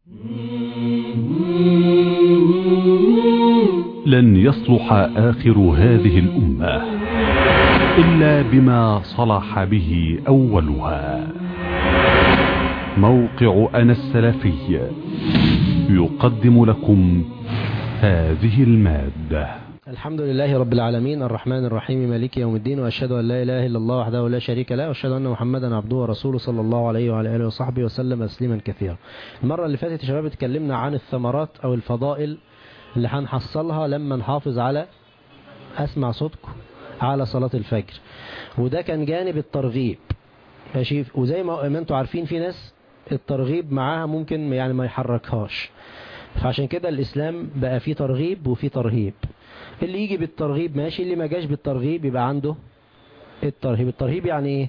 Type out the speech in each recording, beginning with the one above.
لن يصلح آخر هذه الأمة إلا بما صلح به أولها موقع أنا السلفي يقدم لكم هذه المادة الحمد لله رب العالمين الرحمن الرحيم مالك يوم الدين وأشهد أن لا إله إلا الله وحده لا شريك له وأشهد أن محمدا عبده ورسوله صلى الله عليه وعلى آله وصحبه وسلم تسليما كثيرا المرة اللي فاتت يا شباب اتكلمنا عن الثمرات أو الفضائل اللي هنحصلها لما نحافظ على أسمع صوتكم على صلاة الفجر وده كان جانب الترغيب ماشي وزي ما انتم عارفين في ناس الترغيب معاها ممكن يعني ما يحركهاش فعشان كده الإسلام بقى فيه ترغيب وفيه ترهيب اللي يجي بالترغيب ماشي اللي ما جاش بالترغيب يبقى عنده الترهيب الترهيب يعني ايه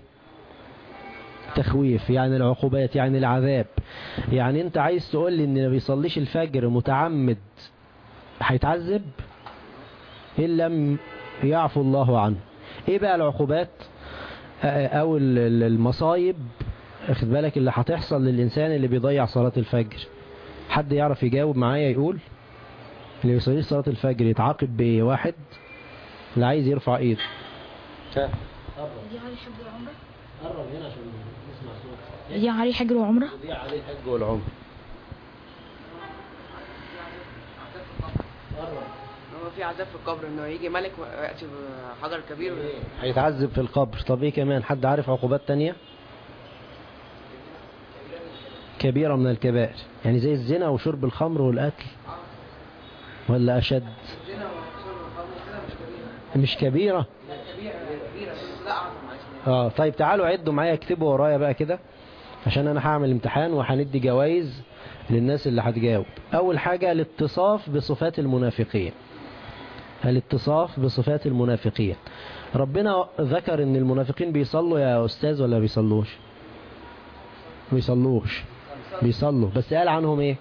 تخويف يعني العقوبات يعني العذاب يعني انت عايز تقول لي ان ما بيصليش الفجر متعمد هيتعذب ان لم يعفو الله عنه ايه بقى العقوبات او المصايب اخد بالك اللي هتحصل للانسان اللي بيضيع صلاة الفجر حد يعرف يجاوب معايا يقول اللي يصليش صلاة الفجر يتعاقب بايه واحد اللي عايز يرفع ايده ها دي عليه حج وعمرة قرب هنا عشان نسمع صوت دي عليه حج وعمرة دي عليه الحج والعمر هو في عذاب في القبر انه يجي ملك وياتي بحجر كبير هيتعذب في القبر طب ايه كمان حد عارف عقوبات تانية كبيرة من الكبائر يعني زي الزنا وشرب الخمر والقتل ولا أشد مش كبيرة اه طيب تعالوا عدوا معايا اكتبوا ورايا بقى كده عشان انا هعمل امتحان وهندي جوائز للناس اللي هتجاوب اول حاجة الاتصاف بصفات المنافقين الاتصاف بصفات المنافقين ربنا ذكر ان المنافقين بيصلوا يا استاذ ولا بيصلوش بيصلوش بيصلوا بس قال عنهم ايه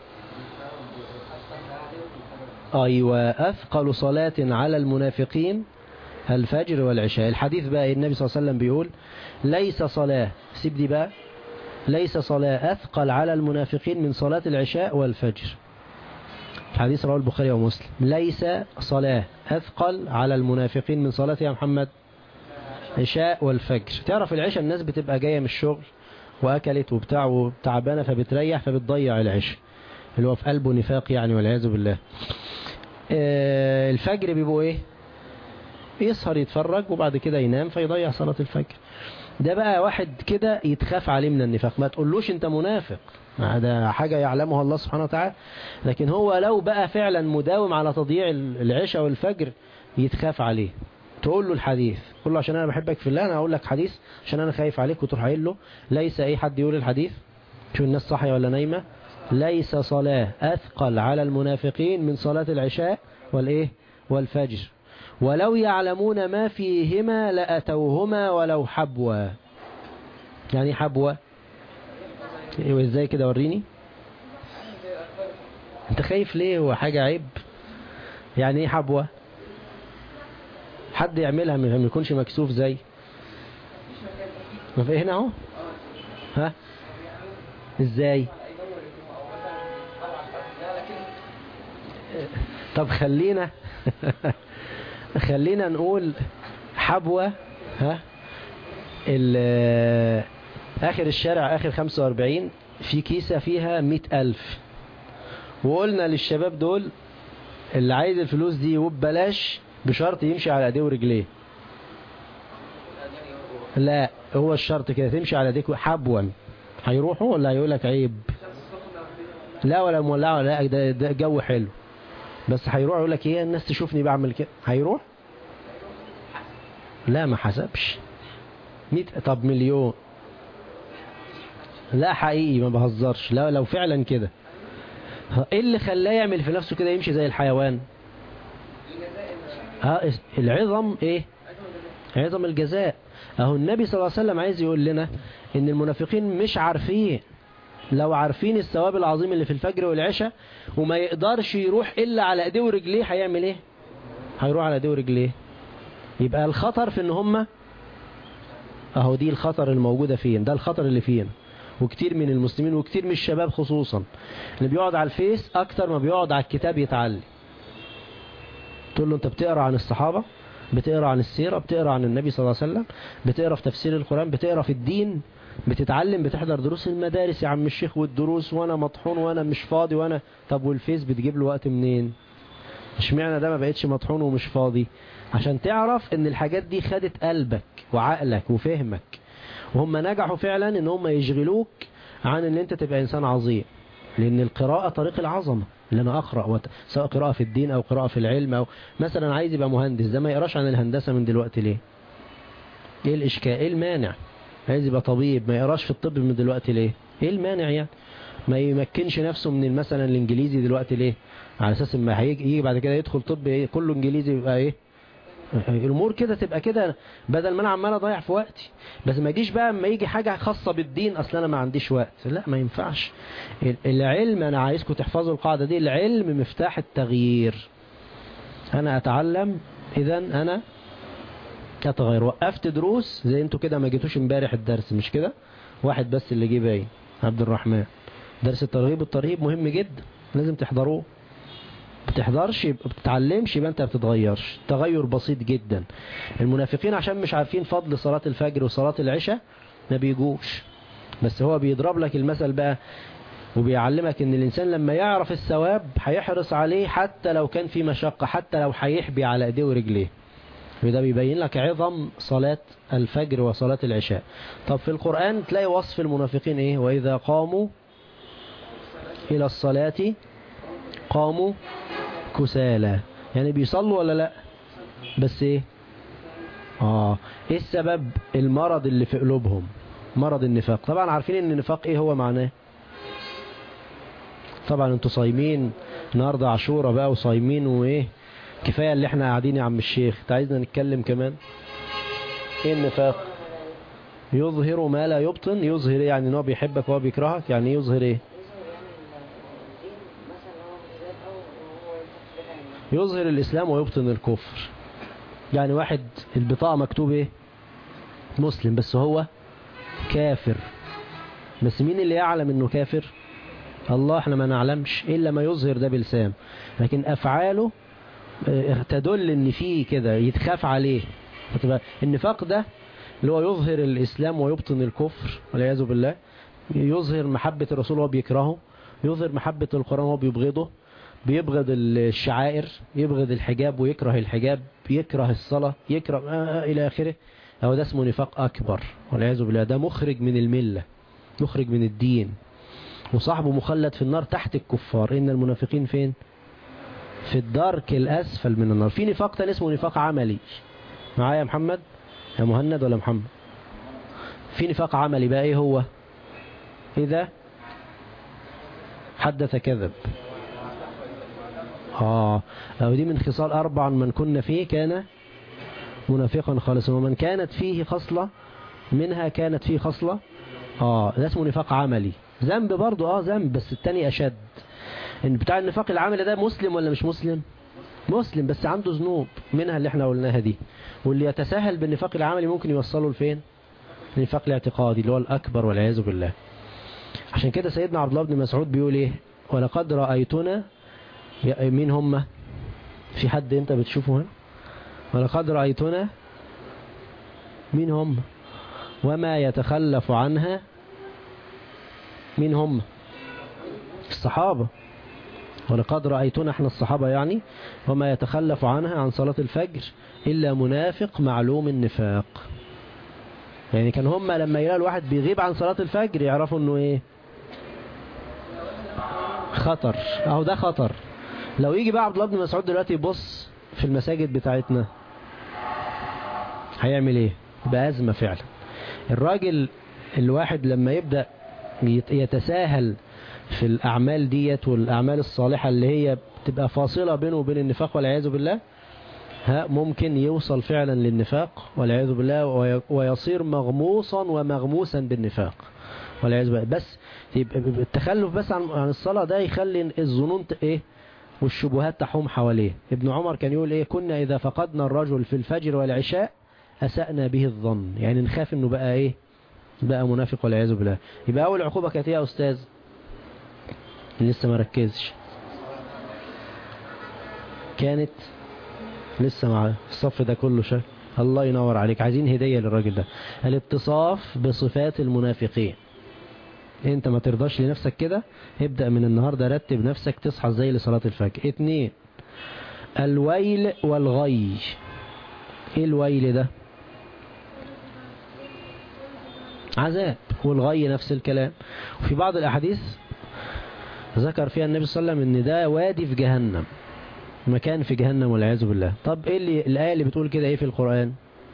ايوه اثقل صلاة على المنافقين الفجر والعشاء الحديث بقى النبي صلى الله عليه وسلم بيقول ليس صلاة سيب دي بقى ليس صلاة أثقل على المنافقين من صلاة العشاء والفجر حديث رواه البخاري ومسلم ليس صلاة أثقل على المنافقين من صلاة يا محمد عشاء والفجر تعرف العشاء الناس بتبقى جاية من الشغل وأكلت وبتاع وتعبانة فبتريح فبتضيع العشاء اللي هو في قلبه نفاق يعني والعياذ بالله آه الفجر بيبقوا ايه يسهر يتفرج وبعد كده ينام فيضيع صلاة الفجر ده بقى واحد كده يتخاف عليه من النفاق ما تقولوش انت منافق ده حاجة يعلمها الله سبحانه وتعالى لكن هو لو بقى فعلا مداوم على تضييع العشاء والفجر يتخاف عليه تقول له الحديث قول له عشان انا بحبك في الله انا هقول لك حديث عشان انا خايف عليك وتروح قايل له ليس اي حد يقول الحديث شو الناس صاحيه ولا نايمه ليس صلاة أثقل على المنافقين من صلاة العشاء والإيه والفجر ولو يعلمون ما فيهما لأتوهما ولو حبوا يعني حبوا ايوه ازاي كده وريني انت خايف ليه هو حاجة عيب يعني ايه حبوا حد يعملها ما يكونش مكسوف زي ما في هنا اهو ها ازاي طب خلينا خلينا نقول حبوة ها آخر الشارع آخر 45 في كيسة فيها مئة ألف وقلنا للشباب دول اللي عايز الفلوس دي وببلاش بشرط يمشي على ايديه ورجليه لا هو الشرط كده تمشي على ايديك حبوا هيروحوا ولا هيقولك عيب لا ولا مولعه لا ده, ده جو حلو بس هيروح يقول لك ايه الناس تشوفني بعمل كده هيروح لا ما حسبش مئة طب مليون لا حقيقي ما بهزرش لا لو فعلا كده ايه اللي خلاه يعمل في نفسه كده يمشي زي الحيوان ها العظم ايه عظم الجزاء اهو النبي صلى الله عليه وسلم عايز يقول لنا ان المنافقين مش عارفين لو عارفين الثواب العظيم اللي في الفجر والعشاء وما يقدرش يروح إلا على ايديه ورجليه هيعمل ايه هيروح على ايديه ورجليه يبقى الخطر في ان هم اهو دي الخطر الموجودة فين ده الخطر اللي فين وكتير من المسلمين وكتير من الشباب خصوصا اللي بيقعد على الفيس اكتر ما بيقعد على الكتاب يتعلم تقول له انت بتقرا عن الصحابة بتقرا عن السيرة بتقرا عن النبي صلى الله عليه وسلم بتقرا في تفسير القرآن بتقرا في الدين بتتعلم بتحضر دروس المدارس يا عم الشيخ والدروس وانا مطحون وانا مش فاضي وانا طب والفيس بتجيب له وقت منين اشمعنى ده ما بقتش مطحون ومش فاضي عشان تعرف ان الحاجات دي خدت قلبك وعقلك وفهمك وهم نجحوا فعلا ان هم يشغلوك عن ان انت تبقى انسان عظيم لان القراءة طريق العظمة اللي انا اقرأ وت... سواء قراءة في الدين او قراءة في العلم او مثلا عايز يبقى مهندس ده ما يقراش عن الهندسة من دلوقتي ليه ايه الاشكال ايه المانع عايز يبقى طبيب ما يقراش في الطب من دلوقتي ليه ايه المانع يعني ما يمكنش نفسه من مثلا الانجليزي دلوقتي ليه على اساس ما هيجي يجي بعد كده يدخل طب ايه كله انجليزي يبقى ايه الامور كده تبقى كده بدل ما انا عمال اضيع في وقتي بس ما يجيش بقى اما يجي حاجه خاصه بالدين اصل انا ما عنديش وقت لا ما ينفعش العلم انا عايزكم تحفظوا القاعده دي العلم مفتاح التغيير انا اتعلم اذا انا اتغير وقفت دروس زي انتوا كده ما جيتوش امبارح الدرس مش كده واحد بس اللي جه باين عبد الرحمن درس الترغيب والترهيب مهم جدا لازم تحضروه بتحضرش يبقى بتتعلمش يبقى انت بتتغيرش تغير بسيط جدا المنافقين عشان مش عارفين فضل صلاة الفجر وصلاة العشاء ما بيجوش بس هو بيضرب لك المثل بقى وبيعلمك ان الانسان لما يعرف الثواب هيحرص عليه حتى لو كان في مشقة حتى لو هيحبي على ايديه ورجليه وده بيبين لك عظم صلاة الفجر وصلاة العشاء طب في القرآن تلاقي وصف المنافقين ايه واذا قاموا الى الصلاة قاموا كسالى يعني بيصلوا ولا لا بس ايه اه ايه السبب المرض اللي في قلوبهم مرض النفاق طبعا عارفين ان النفاق ايه هو معناه طبعا انتوا صايمين النهارده عاشوره بقى وصايمين وايه كفايه اللي احنا قاعدين يا عم الشيخ انت عايزنا نتكلم كمان ايه النفاق يظهر ما لا يبطن يظهر إيه؟ يعني ان هو بيحبك وهو بيكرهك يعني إيه يظهر ايه يظهر الإسلام ويبطن الكفر يعني واحد البطاقة مكتوب ايه مسلم بس هو كافر بس مين اللي يعلم انه كافر الله احنا ما نعلمش الا ما يظهر ده بلسان لكن افعاله اه، تدل ان فيه كده يتخاف عليه فتبقى النفاق ده اللي هو يظهر الاسلام ويبطن الكفر والعياذ بالله يظهر محبة الرسول وهو بيكرهه يظهر محبة القرآن وهو بيبغضه بيبغض الشعائر يبغض الحجاب ويكره الحجاب يكره الصلاة يكره آه إلى آخره هو ده اسمه نفاق أكبر والعياذ بالله ده مخرج من الملة مخرج من الدين وصاحبه مخلد في النار تحت الكفار إن المنافقين فين في الدرك الأسفل من النار في نفاق تاني اسمه نفاق عملي معايا يا محمد يا مهند ولا محمد في نفاق عملي بقى ايه هو إذا حدث كذب آه أو دي من خصال أربع من كنا فيه كان منافقا خالصا ومن كانت فيه خصلة منها كانت فيه خصلة آه ده اسمه نفاق عملي ذنب برضو آه ذنب بس التاني أشد إن بتاع النفاق العملي ده مسلم ولا مش مسلم مسلم بس عنده ذنوب منها اللي احنا قلناها دي واللي يتساهل بالنفاق العملي ممكن يوصله لفين النفاق الاعتقادي اللي هو الأكبر والعياذ بالله عشان كده سيدنا عبد الله بن مسعود بيقول ايه ولقد رأيتنا مين هم في حد انت بتشوفه هنا ولقد رأيتنا مين هم وما يتخلف عنها مين هم الصحابة ولقد رأيتنا احنا الصحابة يعني وما يتخلف عنها عن صلاة الفجر إلا منافق معلوم النفاق يعني كان هم لما يلاقوا الواحد بيغيب عن صلاة الفجر يعرفوا انه ايه خطر اهو ده خطر لو يجي بقى عبد الله بن مسعود دلوقتي يبص في المساجد بتاعتنا هيعمل ايه بأزمة فعلا الراجل الواحد لما يبدأ يتساهل في الأعمال ديت والأعمال الصالحة اللي هي بتبقى فاصلة بينه وبين النفاق والعياذ بالله ها ممكن يوصل فعلا للنفاق والعياذ بالله ويصير مغموصا ومغموسا بالنفاق والعياذ بالله بس يبقى التخلف بس عن عن الصلاة ده يخلي الظنون ايه والشبهات تحوم حواليه ابن عمر كان يقول ايه كنا اذا فقدنا الرجل في الفجر والعشاء اسأنا به الظن يعني نخاف انه بقى ايه بقى منافق والعياذ بالله يبقى اول عقوبة كانت ايه يا استاذ لسه ما ركزش كانت لسه مع الصف ده كله شك الله ينور عليك عايزين هدية للراجل ده الاتصاف بصفات المنافقين انت ما ترضاش لنفسك كده ابدأ من النهاردة رتب نفسك تصحى ازاي لصلاة الفجر اتنين الويل والغي ايه الويل ده عذاب والغي نفس الكلام وفي بعض الاحاديث ذكر فيها النبي صلى الله عليه وسلم ان ده وادي في جهنم مكان في جهنم والعياذ بالله طب ايه اللي الايه اللي بتقول كده ايه في القرآن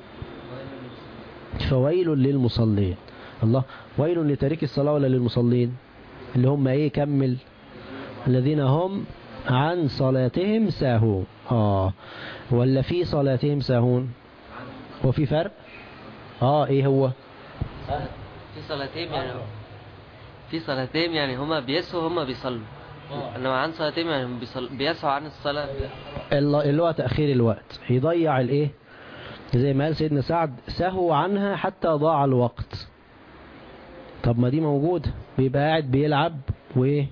فويل للمصلين الله ويل لتارك الصلاة ولا للمصلين اللي هم ايه كمل الذين هم عن صلاتهم ساهون اه ولا في صلاتهم ساهون وفي فرق اه ايه هو في صلاتين يعني في صلاتين يعني هما بيسوا هما بيصلوا انما عن صلاتين يعني هم بيصل... بيسعوا عن الصلاة اللي اللي هو تأخير الوقت يضيع الايه زي ما قال سيدنا سعد سهوا عنها حتى ضاع الوقت طب ما دي موجودة بيبقى قاعد بيلعب وايه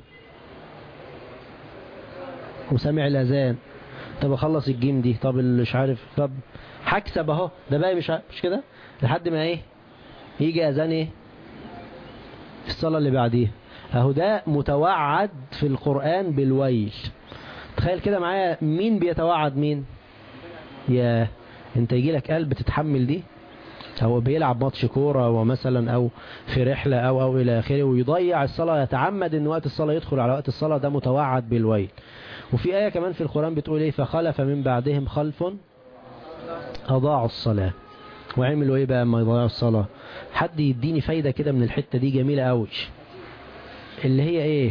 وسامع الاذان طب اخلص الجيم دي طب اللي مش عارف طب هكسب اهو ده بقى مش ع- مش كده لحد ما ايه يجي اذان ايه الصلاة اللي بعديها اهو ده متوعد في القرآن بالويل تخيل كده معايا مين بيتوعد مين يا انت يجي لك قلب تتحمل دي هو بيلعب ماتش كورة ومثلا او في رحلة او او الى اخره ويضيع الصلاة يتعمد ان وقت الصلاة يدخل على وقت الصلاة ده متوعد بالويل وفي آية كمان في القرآن بتقول ايه فخلف من بعدهم خلف اضاعوا الصلاة وعملوا ايه بقى اما يضيعوا الصلاة حد يديني فايدة كده من الحتة دي جميلة قوي اللي هي ايه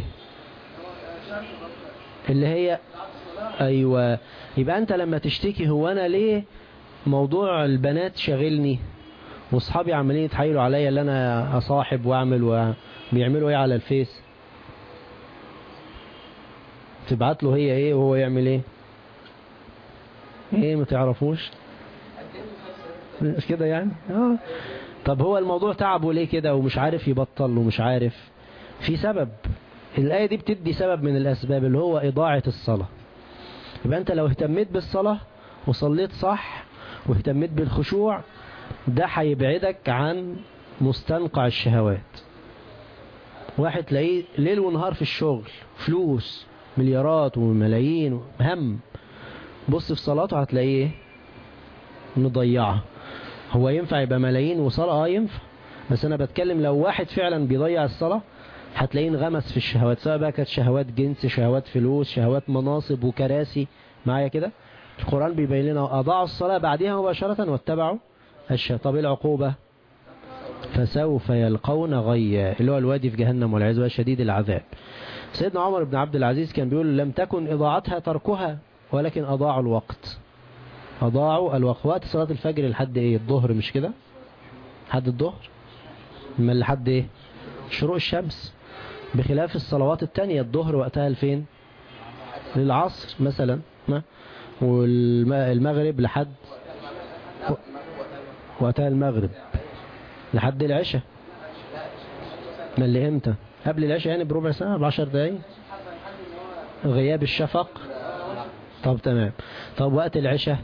اللي هي ايوه يبقى انت لما تشتكي هو انا ليه موضوع البنات شاغلني واصحابي عمالين يتحايلوا عليا اللي انا اصاحب واعمل وبيعملوا ايه على الفيس تبعت له هي ايه وهو يعمل ايه ايه ما تعرفوش مش كده يعني اه طب هو الموضوع تعبه ليه كده ومش عارف يبطل ومش عارف في سبب الآية دي بتدي سبب من الأسباب اللي هو إضاعة الصلاة يبقى أنت لو اهتميت بالصلاة وصليت صح واهتميت بالخشوع ده هيبعدك عن مستنقع الشهوات واحد تلاقيه ليل ونهار في الشغل فلوس مليارات وملايين هم بص في صلاته هتلاقيه ايه مضيعة هو ينفع يبقى ملايين وصلاة اه ينفع بس انا بتكلم لو واحد فعلا بيضيع الصلاة هتلاقيه انغمس في الشهوات سواء بقى كانت شهوات جنس شهوات فلوس شهوات مناصب وكراسي معايا كده القرآن بيبين لنا أضاعوا الصلاة بعدها مباشرة واتبعوا الشهوات طب إيه العقوبة فسوف يلقون غيا اللي هو الوادي في جهنم والعياذ بالله شديد العذاب سيدنا عمر بن عبد العزيز كان بيقول لم تكن إضاعتها تركها ولكن أضاعوا الوقت أضاعوا الوقت وقت صلاة الفجر لحد إيه الظهر مش كده لحد الظهر من لحد إيه شروق الشمس بخلاف الصلوات التانية الظهر وقتها لفين للعصر مثلا ما والمغرب لحد وقتها المغرب لحد العشاء ما اللي امتى قبل العشاء يعني بربع ساعة بعشر دقايق غياب الشفق طب تمام طب وقت العشاء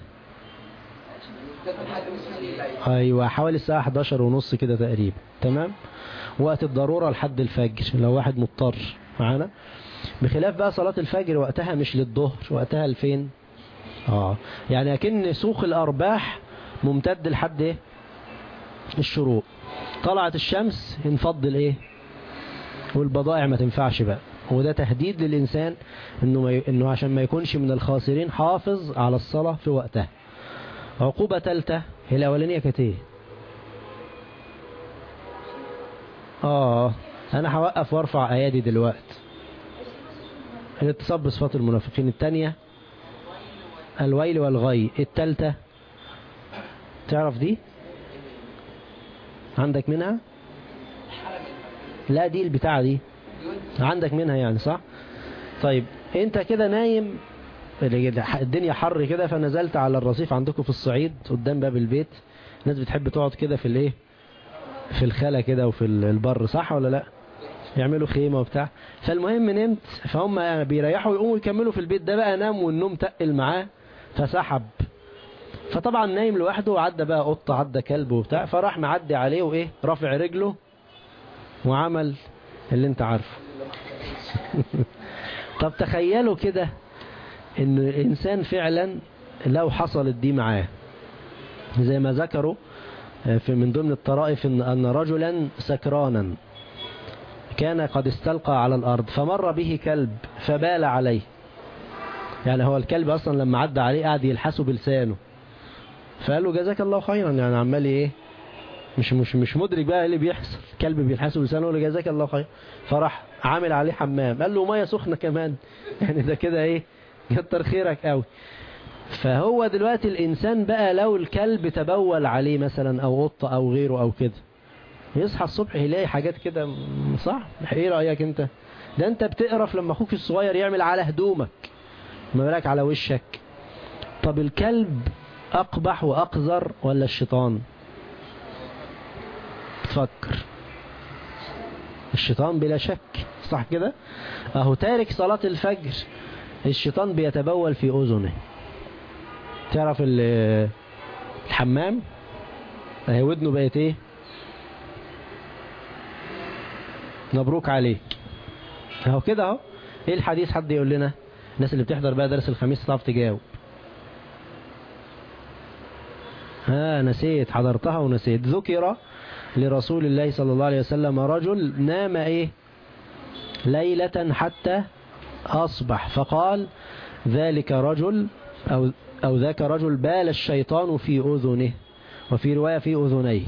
ايوه حوالي الساعة 11 ونص كده تقريبا تمام وقت الضرورة لحد الفجر لو واحد مضطر معانا بخلاف بقى صلاة الفجر وقتها مش للظهر وقتها لفين اه يعني اكن سوق الارباح ممتد لحد ايه الشروق طلعت الشمس ينفض الايه والبضائع ما تنفعش بقى وده تهديد للإنسان إنه, ما ي... إنه عشان ما يكونش من الخاسرين حافظ على الصلاة في وقتها عقوبة ثالثة هي الأولانية كانت إيه؟ آه أنا هوقف وارفع أيادي دلوقتي الاتصال بصفات المنافقين الثانية الويل والغي الثالثة تعرف دي عندك منها لا دي البتاعة دي عندك منها يعني صح طيب انت كده نايم الدنيا حر كده فنزلت على الرصيف عندكم في الصعيد قدام باب البيت الناس بتحب تقعد كده في الايه في الخلا كده وفي البر صح ولا لا يعملوا خيمة وبتاع فالمهم نمت فهم يعني بيريحوا يقوموا يكملوا في البيت ده بقى نام والنوم تقل معاه فسحب فطبعا نايم لوحده وعدى بقى قطة عدى كلب وبتاع فراح معدي عليه وايه رافع رجله وعمل اللي انت عارفه طب تخيلوا كده ان الانسان فعلا لو حصلت دي معاه زي ما ذكروا في من ضمن الطرائف ان أن رجلا سكرانا كان قد استلقى على الأرض فمر به كلب فبال عليه يعني هو الكلب أصلا لما عدى عليه قاعد يلحسه بلسانه فقال له جزاك الله خيرا يعني عمال ايه مش مش مش مدرك بقى ايه اللي بيحصل كلب بيلحسه بلسانه يقول له جزاك الله خير فراح عامل عليه حمام قال له ميه سخنه كمان يعني ده كده ايه كتر خيرك قوي فهو دلوقتي الإنسان بقى لو الكلب تبول عليه مثلا أو قطة أو غيره أو كده يصحى الصبح يلاقي حاجات كده صح ايه رأيك انت ده انت بتقرف لما اخوك الصغير يعمل على هدومك ما بالك على وشك طب الكلب أقبح وأقذر ولا الشيطان تفكر الشيطان بلا شك صح كده اهو تارك صلاة الفجر الشيطان بيتبول في أذنه تعرف الحمام اهي ودنه بقت ايه مبروك عليك اهو كده اهو ايه الحديث حد يقول لنا الناس اللي بتحضر بقى درس الخميس تعرف تجاوب ها نسيت حضرتها ونسيت ذكر لرسول الله صلى الله عليه وسلم رجل نام ايه ليلة حتى أصبح فقال ذلك رجل أو, أو ذاك رجل بال الشيطان في أذنه وفي رواية في أذنيه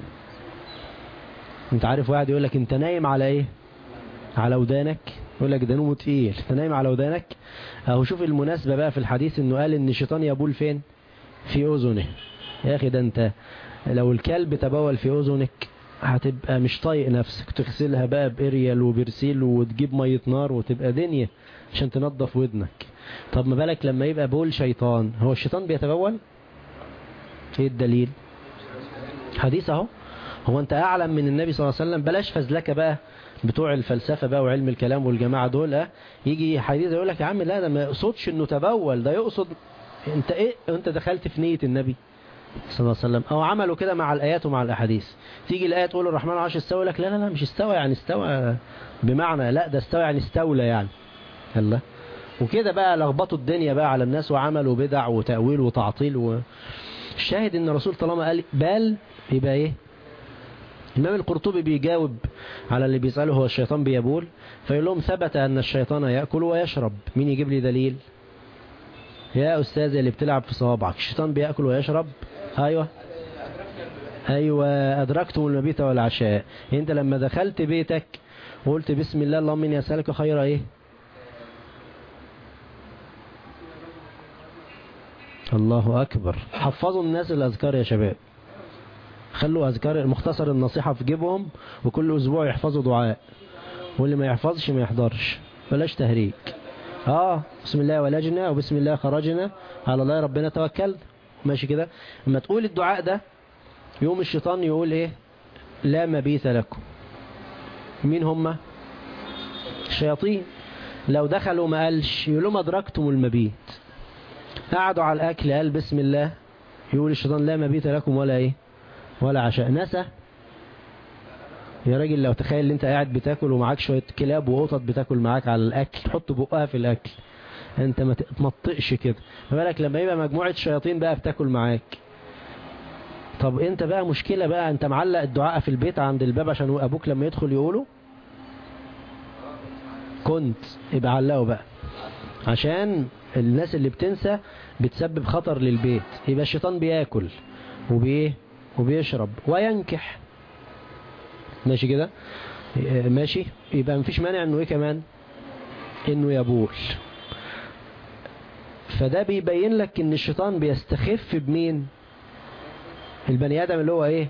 انت عارف واحد يقول لك انت نايم على ايه على ودانك يقول لك ده نومه تقيل انت نايم على ودانك اهو شوف المناسبة بقى في الحديث انه قال ان الشيطان يبول فين في اذنه يا اخي ده انت لو الكلب تبول في اذنك هتبقى مش طايق نفسك تغسلها بقى باريال وبرسيل وتجيب مية نار وتبقى دنيا عشان تنظف ودنك طب ما بالك لما يبقى بول شيطان هو الشيطان بيتبول ايه الدليل حديث اهو هو انت اعلم من النبي صلى الله عليه وسلم بلاش فزلكه بقى بتوع الفلسفة بقى وعلم الكلام والجماعة دول اه يجي حديث يقول لك يا عم لا ده ما يقصدش انه تبول ده يقصد انت ايه انت دخلت في نية النبي صلى الله عليه وسلم او عملوا كده مع الايات ومع الاحاديث تيجي الايه تقول الرحمن عرش استوى لك لا لا لا مش استوى يعني استوى بمعنى لا ده استوى يعني استولى يعني الله وكده بقى لخبطوا الدنيا بقى على الناس وعملوا بدع وتأويل وتعطيل و... الشاهد ان الرسول طالما قال بال يبقى ايه الإمام القرطبي بيجاوب على اللي بيسأله هو الشيطان بيبول فيقول لهم ثبت أن الشيطان يأكل ويشرب مين يجيب لي دليل يا أستاذ اللي بتلعب في صوابعك الشيطان بيأكل ويشرب أيوة أيوة أدركتم المبيت والعشاء أنت لما دخلت بيتك وقلت بسم الله اللهم إني أسألك خير إيه الله أكبر حفظوا الناس الأذكار يا شباب خلوا أذكار المختصر النصيحة في جيبهم وكل أسبوع يحفظوا دعاء واللي ما يحفظش ما يحضرش بلاش تهريج اه بسم الله ولجنا وبسم الله خرجنا على الله ربنا توكل ماشي كده لما تقول الدعاء ده يوم الشيطان يقول ايه لا مبيت لكم مين هم الشياطين لو دخلوا ما قالش يقولوا ما أدركتم المبيت قعدوا على الأكل قال بسم الله يقول الشيطان لا مبيت لكم ولا ايه ولا عشاء نسى يا راجل لو تخيل انت قاعد بتاكل ومعاك شوية كلاب وقطط بتاكل معاك على الاكل تحط بقها في الاكل انت ما تمطقش كده ما بالك لما يبقى مجموعة شياطين بقى بتاكل معاك طب انت بقى مشكلة بقى انت معلق الدعاء في البيت عند الباب عشان ابوك لما يدخل يقوله كنت يبقى علقه بقى عشان الناس اللي بتنسى بتسبب خطر للبيت يبقى الشيطان بياكل وبيه وبيشرب وينكح ماشي كده ماشي يبقى مفيش مانع انه ايه كمان انه يبول فده بيبين لك ان الشيطان بيستخف بمين البني ادم اللي هو ايه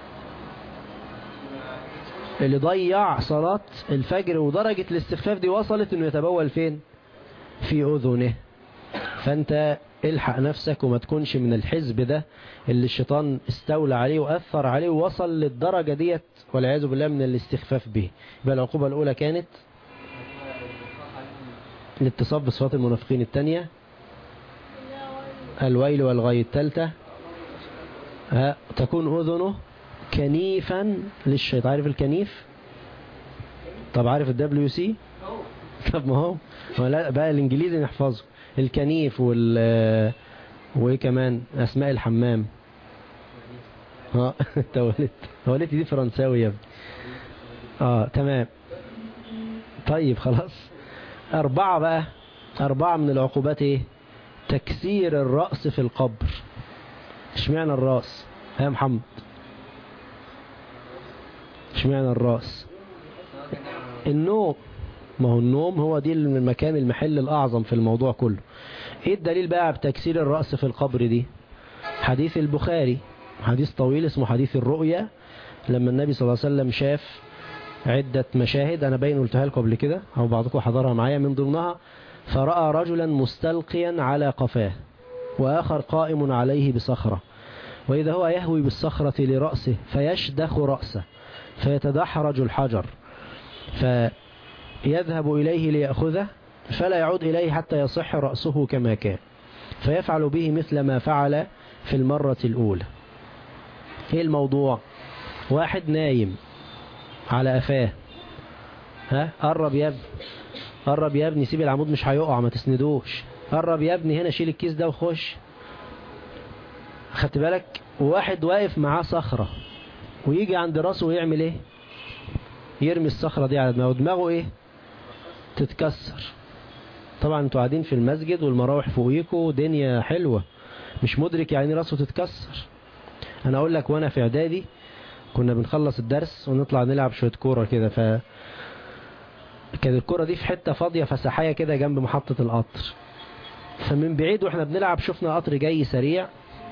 اللي ضيع صلاة الفجر ودرجة الاستخفاف دي وصلت انه يتبول فين في اذنه فانت الحق نفسك وما تكونش من الحزب ده اللي الشيطان استولى عليه وأثر عليه ووصل للدرجة ديت والعياذ بالله من الاستخفاف به يبقى العقوبة الأولى كانت الاتصاف بصفات المنافقين الثانية الويل والغي الثالثة ها، تكون أذنه كنيفا للشيطان عارف الكنيف طب عارف الدبليو سي طب ما هو هو لا بقى الانجليزي نحفظه الكنيف وال وايه كمان اسماء الحمام اه تواليت تواليت دي فرنساوي يا ابني اه تمام طيب خلاص أربعة بقى أربعة من العقوبات إيه تكسير الرأس في القبر اشمعنى الرأس يا محمد اشمعنى الرأس النوم ما هو النوم هو دي المكان المحل الأعظم في الموضوع كله ايه الدليل بقى بتكسير الرأس في القبر دي حديث البخاري حديث طويل اسمه حديث الرؤيا لما النبي صلى الله عليه وسلم شاف عدة مشاهد أنا باين قلتها لكم قبل كده أو بعضكم حضرها معايا من ضمنها فرأى رجلا مستلقيا على قفاه وآخر قائم عليه بصخرة وإذا هو يهوي بالصخرة لرأسه فيشدخ رأسه فيتدحرج الحجر فيذهب إليه ليأخذه فلا يعود إليه حتى يصح رأسه كما كان فيفعل به مثل ما فعل في المرة الأولى إيه الموضوع واحد نايم على قفاه ها قرب يا ابني قرب يا ابني سيب العمود مش هيقع ما تسندوش قرب يا ابني هنا شيل الكيس ده وخش خدت بالك وواحد واقف معاه صخرة ويجي عند راسه ويعمل ايه يرمي الصخرة دي على دماغه دماغه ايه تتكسر طبعا انتوا قاعدين في المسجد والمراوح فوقيكوا دنيا حلوة مش مدرك يعني راسه تتكسر انا اقول لك وانا في اعدادي كنا بنخلص الدرس ونطلع نلعب شوية كورة كده ف كانت الكورة دي في حتة فاضية فسحية كده جنب محطة القطر فمن بعيد واحنا بنلعب شفنا قطر جاي سريع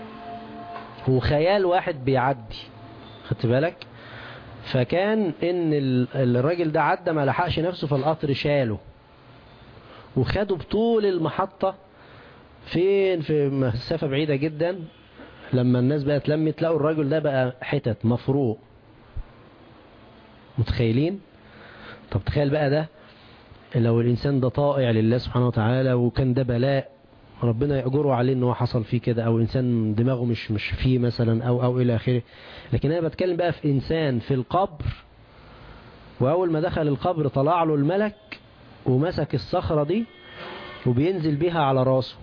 وخيال واحد بيعدي خدت بالك فكان ان ال- الراجل ده عدى ما لحقش نفسه فالقطر شاله وخده بطول المحطة فين في مسافة بعيدة جدا لما الناس بقى اتلمت تلاقوا الراجل ده بقى حتت مفروق متخيلين طب تخيل بقى ده لو الإنسان ده طائع لله سبحانه وتعالى وكان ده بلاء ربنا يأجره عليه ان هو حصل فيه كده او انسان دماغه مش مش فيه مثلا او او الى اخره لكن انا بتكلم بقى في انسان في القبر واول ما دخل القبر طلع له الملك ومسك الصخرة دي وبينزل بيها على راسه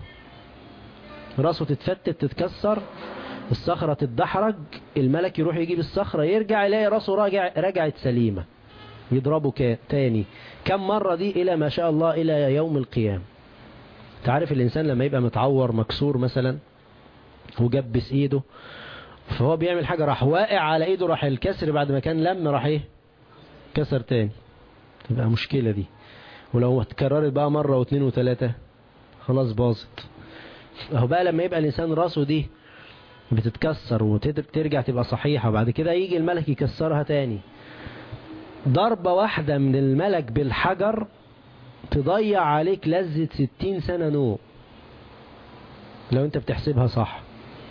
راسه تتفتت تتكسر الصخرة تتدحرج الملك يروح يجيب الصخرة يرجع يلاقي راسه راجع رجعت سليمة يضربه كا- تاني كم مرة دي إلى ما شاء الله إلى يوم القيامة تعرف الإنسان لما يبقى متعور مكسور مثلا وجبس إيده فهو بيعمل حاجة راح واقع على إيده راح الكسر بعد ما كان لم راح إيه كسر تاني تبقى مشكلة دي ولو اتكررت بقى مرة واثنين وثلاثة خلاص باظت اهو بقى لما يبقى الإنسان راسه دي بتتكسر وترجع تبقى صحيحة وبعد كده يجي الملك يكسرها تاني ضربة واحدة من الملك بالحجر تضيع عليك لذة ستين سنة نوم لو انت بتحسبها صح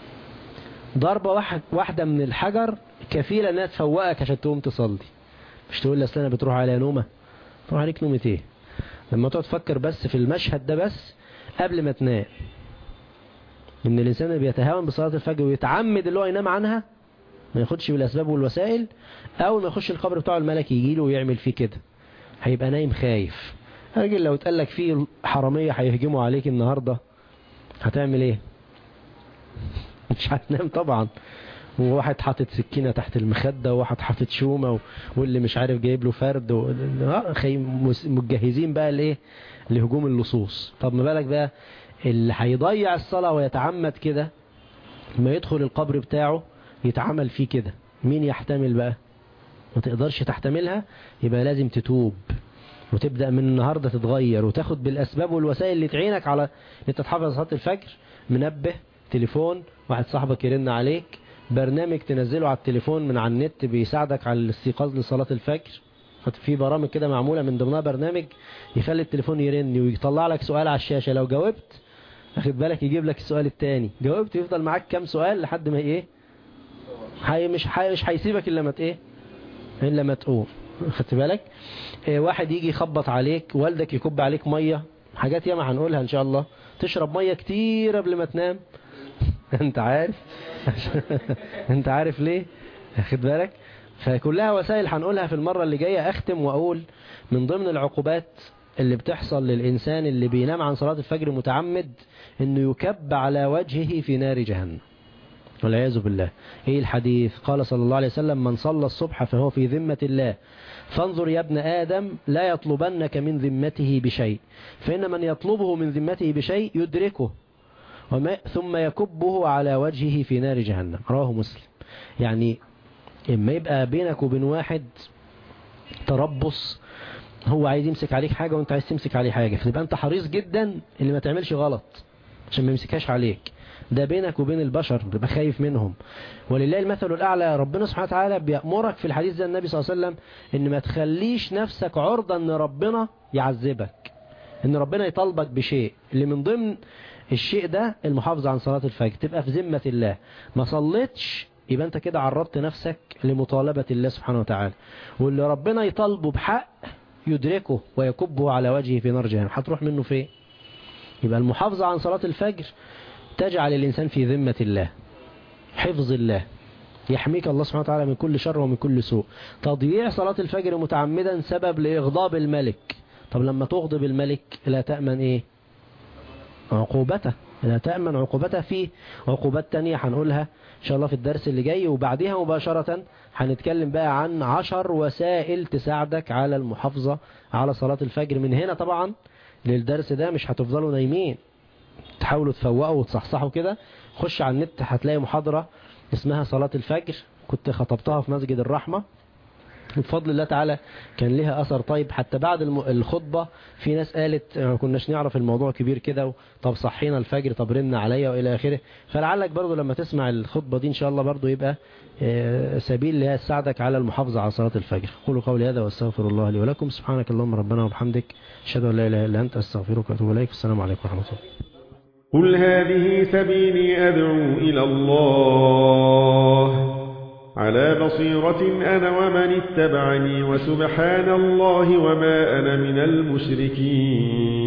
ضربة واحد واحدة من الحجر كفيلة انها تفوقك عشان تقوم تصلي مش تقول لي اصل انا بتروح عليها نومة تروح عليك نومة ايه لما تقعد تفكر بس في المشهد ده بس قبل ما تنام ان الانسان اللي بيتهاون بصلاة الفجر ويتعمد اللي هو ينام عنها ما ياخدش بالاسباب والوسائل اول ما يخش القبر بتاعه الملك يجي له ويعمل فيه كده هيبقى نايم خايف راجل لو اتقال لك فيه حرامية هيهجموا عليك النهاردة هتعمل ايه مش هتنام طبعا وواحد حاطط سكينة تحت المخدة وواحد حاطط شومة و... واللي مش عارف جايب له فرد و... آه، خي... مس- متجهزين بقى لايه لهجوم اللصوص طب ما بالك بقى اللي هيضيع الصلاة ويتعمد كده ما يدخل القبر بتاعه يتعمل فيه كده مين يحتمل بقى ما تقدرش تحتملها يبقى لازم تتوب وتبدأ من النهاردة تتغير وتاخد بالأسباب والوسائل اللي تعينك على ان انت تحافظ على صلاة الفجر منبه تليفون واحد صاحبك يرن عليك برنامج تنزله على التليفون من على النت بيساعدك على الاستيقاظ لصلاة الفجر في برامج كده معمولة من ضمنها برنامج يخلي التليفون يرن ويطلع لك سؤال على الشاشة لو جاوبت واخد بالك يجيب لك السؤال التاني جاوبت يفضل معاك كام سؤال لحد ما ايه حي مش حي مش هيسيبك الا ما ت- ايه الا ما تقوم خدت بالك إيه واحد يجي يخبط عليك والدك يكب عليك ميه حاجات ياما هنقولها ان شاء الله تشرب ميه كتير قبل ما تنام انت عارف انت عارف ليه خد بالك فكلها وسائل هنقولها في المرة اللي جاية اختم واقول من ضمن العقوبات اللي بتحصل للإنسان اللي بينام عن صلاة الفجر متعمد انه يكب على وجهه في نار جهنم والعياذ بالله ايه الحديث قال صلى الله عليه وسلم من صلى الصبح فهو في ذمة الله فانظر يا ابن آدم لا يطلبنك من ذمته بشيء فإن من يطلبه من ذمته بشيء يدركه وما ثم يكبه على وجهه في نار جهنم رواه مسلم يعني اما يبقى بينك وبين واحد تربص هو عايز يمسك عليك حاجة وانت عايز تمسك عليه حاجة فتبقى انت حريص جدا اللي ما تعملش غلط عشان ما يمسكهاش عليك ده بينك وبين البشر تبقى خايف منهم ولله المثل الأعلى ربنا سبحانه وتعالى بيأمرك في الحديث ده النبي صلى الله عليه وسلم ان ما تخليش نفسك عرضة ان ربنا يعذبك ان ربنا يطالبك بشيء اللي من ضمن الشيء ده المحافظة عن صلاة الفجر تبقى في ذمة الله ما صليتش يبقى انت كده عرضت نفسك لمطالبة الله سبحانه وتعالى واللي ربنا يطالبه بحق يدركه ويكبه على وجهه في نار جهنم هتروح منه فين يبقى المحافظة عن صلاة الفجر تجعل الإنسان في ذمة الله حفظ الله يحميك الله سبحانه وتعالى من كل شر ومن كل سوء تضييع صلاة الفجر متعمدا سبب لإغضاب الملك طب لما تغضب الملك لا تأمن إيه عقوبته لا تأمن عقوبته في عقوبات تانية هنقولها إن شاء الله في الدرس اللي جاي وبعدها مباشرة هنتكلم بقى عن عشر وسائل تساعدك على المحافظة على صلاة الفجر من هنا طبعا للدرس ده مش هتفضلوا نايمين تحاولوا تفوقوا وتصحصحوا كده خش على النت هتلاقي محاضرة اسمها صلاة الفجر كنت خطبتها في مسجد الرحمة بفضل الله تعالى كان لها أثر طيب حتى بعد الم- الخطبة في ناس قالت ما كناش نعرف الموضوع كبير كده و- طب صحينا الفجر طب رنا عليا وإلى آخره فلعلك برضو لما تسمع الخطبة دي إن شاء الله برضو يبقى آه، سبيل لها تساعدك على المحافظة على صلاة الفجر قولوا قولي هذا واستغفر الله لي ولكم سبحانك اللهم ربنا وبحمدك أشهد أن لا إله إلا أنت أستغفرك وأتوب إليك السلام عليكم ورحمة الله قل هذه سبيلي أدعو إلى الله على بصيرة أنا ومن اتبعني وسبحان الله وما أنا من المشركين